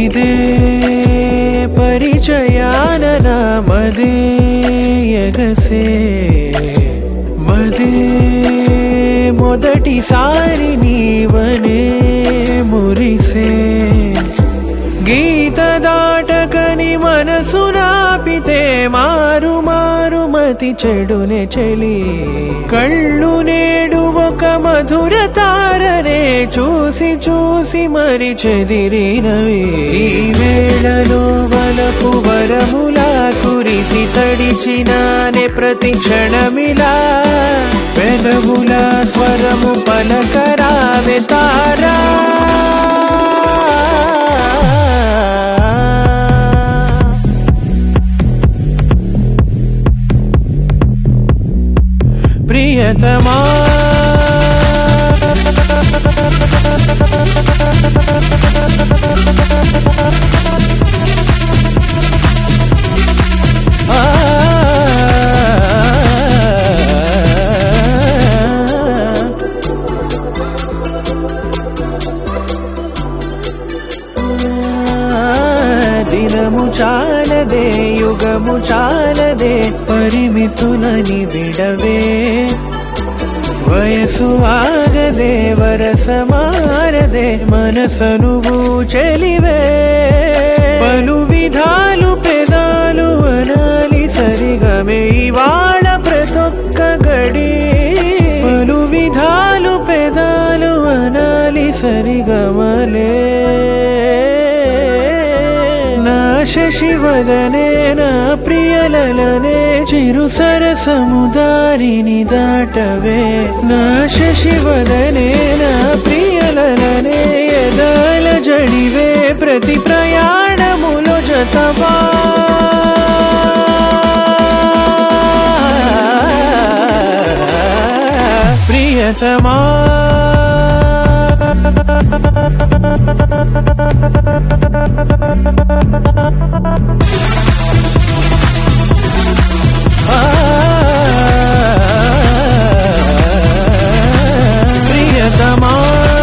ఇదే పరిచయాన నా మదే ఎగసే మదే మొదటిసారి నీవనే మురిసే గీత దాటకని మనసు నాపితే మారు మారు మతి చెడునే చెలి కళ్ళు నేడు ఒక మధుర తారనే చూసి చూసి మరి చెదిరినవి ఈ వేళలో వలపు వరములా కురిసి తడిచినానే ప్రతి క్షణమిలా పెదవుల స్వరము పలకరావే తారా ప్రియతమా దినము చాలదే యుగము చాలదే పరిమితులని విడవే వయసు ఆగదే వరసమారదే మనసను చెలివే పలు విధాలు పెదాలు అనాలి సరిగమే ఇవాళ ప్రతొక్క గడి పలు విధాలు పెదాలు అనాలి సరిగమలే నా శశివదనే నా ప్రియలలనే చిరు సరసముదారిని దాటవే నా శశివదనే నా ప్రియలలనే ఎదాల జడివే ప్రతి ప్రయాణములో జతవా ప్రియతమా ప్రియతమా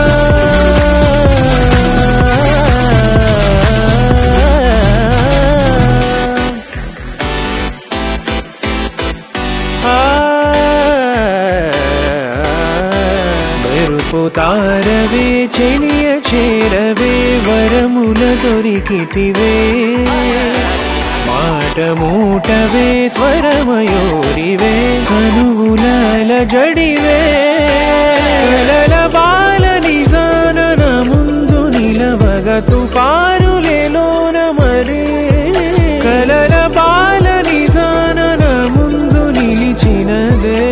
మెరుపు తారవే చెలియ చేరవే వరముల దొరికితివే మాట మూటవే స్వరమయూరివే కనువులాల జడివే కలల బాల నిజానన ముందు నిలవగ తుఫానులేలోన మరి కలల బాల నిజానన ముందు నిలిచినదే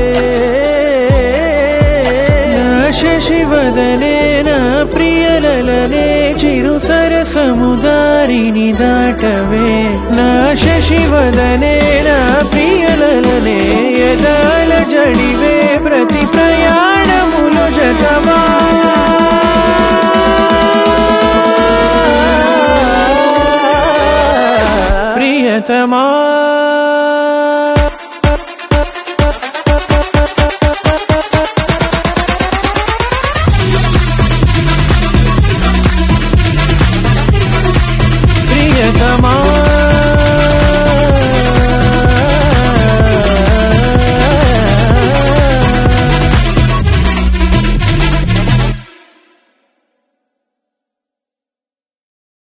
నా శశివదనే నా ప్రియలలనే చిరు సరసముదారిని దాటవే నా శశివదనే నా ప్రియలలనే ఎదాల జడివే ప్రతి ప్రయాణములు జతమా ప్రియతమా